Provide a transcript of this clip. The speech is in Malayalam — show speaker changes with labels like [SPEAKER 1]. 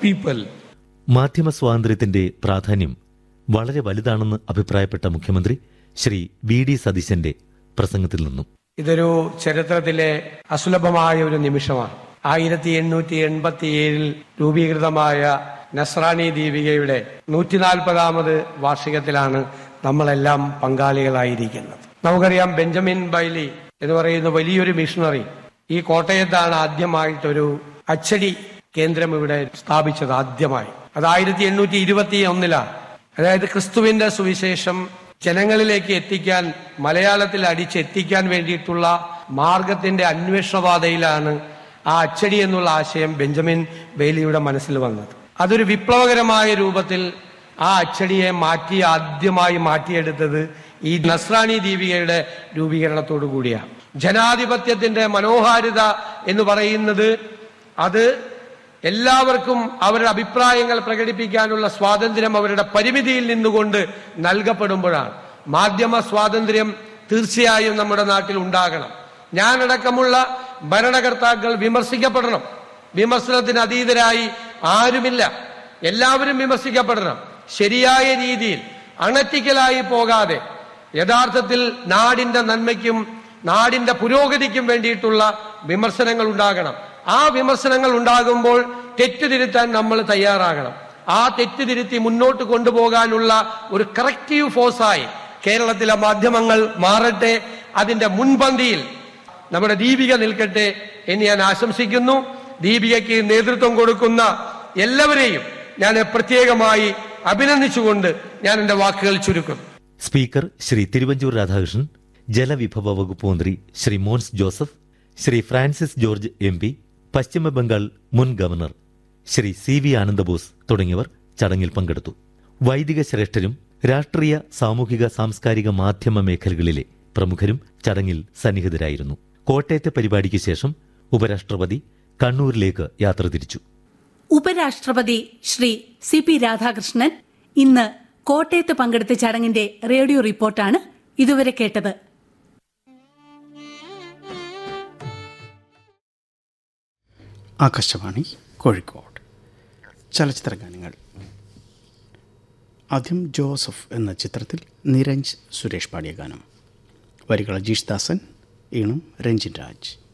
[SPEAKER 1] people.
[SPEAKER 2] മാധ്യമ സ്വാതന്ത്ര്യത്തിന്റെ പ്രാധാന്യം വളരെ വലുതാണെന്ന് അഭിപ്രായപ്പെട്ട മുഖ്യമന്ത്രി ശ്രീ വി ഡി സതീശന്റെ പ്രസംഗത്തിൽ നിന്നും
[SPEAKER 1] ഇതൊരു ചരിത്രത്തിലെ അസുലഭമായ ഒരു നിമിഷമാണ് ആയിരത്തി എണ്ണൂറ്റി എൺപത്തി ഏഴിൽ രൂപീകൃതമായ നസ്രാണി ദീപികയുടെ നൂറ്റിനാൽപ്പതാമത് വാർഷികത്തിലാണ് നമ്മളെല്ലാം പങ്കാളികളായിരിക്കുന്നത് നമുക്കറിയാം ബെഞ്ചമിൻ ബൈലി എന്ന് പറയുന്ന വലിയൊരു മിഷണറി ഈ കോട്ടയത്താണ് ആദ്യമായിട്ടൊരു അച്ചടി കേന്ദ്രം ഇവിടെ സ്ഥാപിച്ചത് ആദ്യമായി അത് ആയിരത്തി എണ്ണൂറ്റി ഇരുപത്തി ഒന്നിലാണ് അതായത് ക്രിസ്തുവിന്റെ സുവിശേഷം ജനങ്ങളിലേക്ക് എത്തിക്കാൻ മലയാളത്തിൽ അടിച്ചെത്തിക്കാൻ വേണ്ടിയിട്ടുള്ള മാർഗത്തിന്റെ അന്വേഷണപാതയിലാണ് ആ അച്ചടി എന്നുള്ള ആശയം ബെഞ്ചമിൻ ബെയ്ലിയുടെ മനസ്സിൽ വന്നത് അതൊരു വിപ്ലവകരമായ രൂപത്തിൽ ആ അച്ചടിയെ മാറ്റി ആദ്യമായി മാറ്റിയെടുത്തത് ഈ നസ്രാണി ദീപികയുടെ രൂപീകരണത്തോടു കൂടിയാണ് ജനാധിപത്യത്തിന്റെ മനോഹാരിത എന്ന് പറയുന്നത് അത് എല്ലാവർക്കും അവരുടെ അഭിപ്രായങ്ങൾ പ്രകടിപ്പിക്കാനുള്ള സ്വാതന്ത്ര്യം അവരുടെ പരിമിതിയിൽ നിന്നുകൊണ്ട് നൽകപ്പെടുമ്പോഴാണ് മാധ്യമ സ്വാതന്ത്ര്യം തീർച്ചയായും നമ്മുടെ നാട്ടിൽ ഉണ്ടാകണം ഞാനടക്കമുള്ള ഭരണകർത്താക്കൾ വിമർശിക്കപ്പെടണം വിമർശനത്തിന് അതീതരായി ആരുമില്ല എല്ലാവരും വിമർശിക്കപ്പെടണം ശരിയായ രീതിയിൽ അണറ്റിക്കലായി പോകാതെ യഥാർത്ഥത്തിൽ നാടിന്റെ നന്മയ്ക്കും നാടിന്റെ പുരോഗതിക്കും വേണ്ടിയിട്ടുള്ള വിമർശനങ്ങൾ ഉണ്ടാകണം ആ വിമർശനങ്ങൾ ഉണ്ടാകുമ്പോൾ തെറ്റ് തിരുത്താൻ നമ്മൾ തയ്യാറാകണം ആ തെറ്റ് തിരുത്തി മുന്നോട്ട് കൊണ്ടുപോകാനുള്ള ഒരു കറക്റ്റീവ് ഫോഴ്സായി കേരളത്തിലെ മാധ്യമങ്ങൾ മാറട്ടെ അതിന്റെ മുൻപന്തിയിൽ നമ്മുടെ ദീപിക നിൽക്കട്ടെ എന്ന് ഞാൻ ആശംസിക്കുന്നു ദീപികയ്ക്ക് നേതൃത്വം കൊടുക്കുന്ന എല്ലാവരെയും ഞാൻ പ്രത്യേകമായി അഭിനന്ദിച്ചുകൊണ്ട് ഞാൻ എന്റെ വാക്കുകൾ ചുരുക്കുന്നു
[SPEAKER 2] സ്പീക്കർ ശ്രീ തിരുവഞ്ചൂർ രാധാകൃഷ്ണൻ ജലവിഭവ വകുപ്പ് മന്ത്രി ശ്രീ മോൻസ് ജോസഫ് ശ്രീ ഫ്രാൻസിസ് ജോർജ് എം പി പശ്ചിമ ബംഗാൾ മുൻ governor Shri C V Anandabose തുടങ്ങിയവർ ചടങ്ങിൽ പങ്കെടുത്തു വൈദിക ശ്രേഷ്ഠരും രാഷ്ട്രീയ സാമൂഹിക സാംസ്കാരിക മാധ്യമ മേഖലകളിലെ പ്രമുഖരും ചടങ്ങിൽ സന്നിഹിതരായിരുന്നു കോട്ടയത്തെ പരിപാടിക്ക് ശേഷം ഉപരാഷ്ട്രപതി കണ്ണൂരിലേക്ക് യാത്ര തിരിച്ചു
[SPEAKER 3] ഉപരാഷ്ട്രപതി ശ്രീ സി പി രാധാകൃഷ്ണൻ ഇന്ന് കോട്ടയത്ത് പങ്കെടുത്ത ചടങ്ങിന്റെ റേഡിയോ റിപ്പോർട്ടാണ് ഇതുവരെ കേട്ടത്
[SPEAKER 4] ആകാശവാണി കോഴിക്കോട് ചലച്ചിത്ര ഗാനങ്ങൾ ആദ്യം ജോസഫ് എന്ന ചിത്രത്തിൽ നിരഞ്ജ് സുരേഷ് പാടിയ ഗാനം വരികൾ അജീഷ് ദാസൻ ഈണം രഞ്ജിൻ രാജ്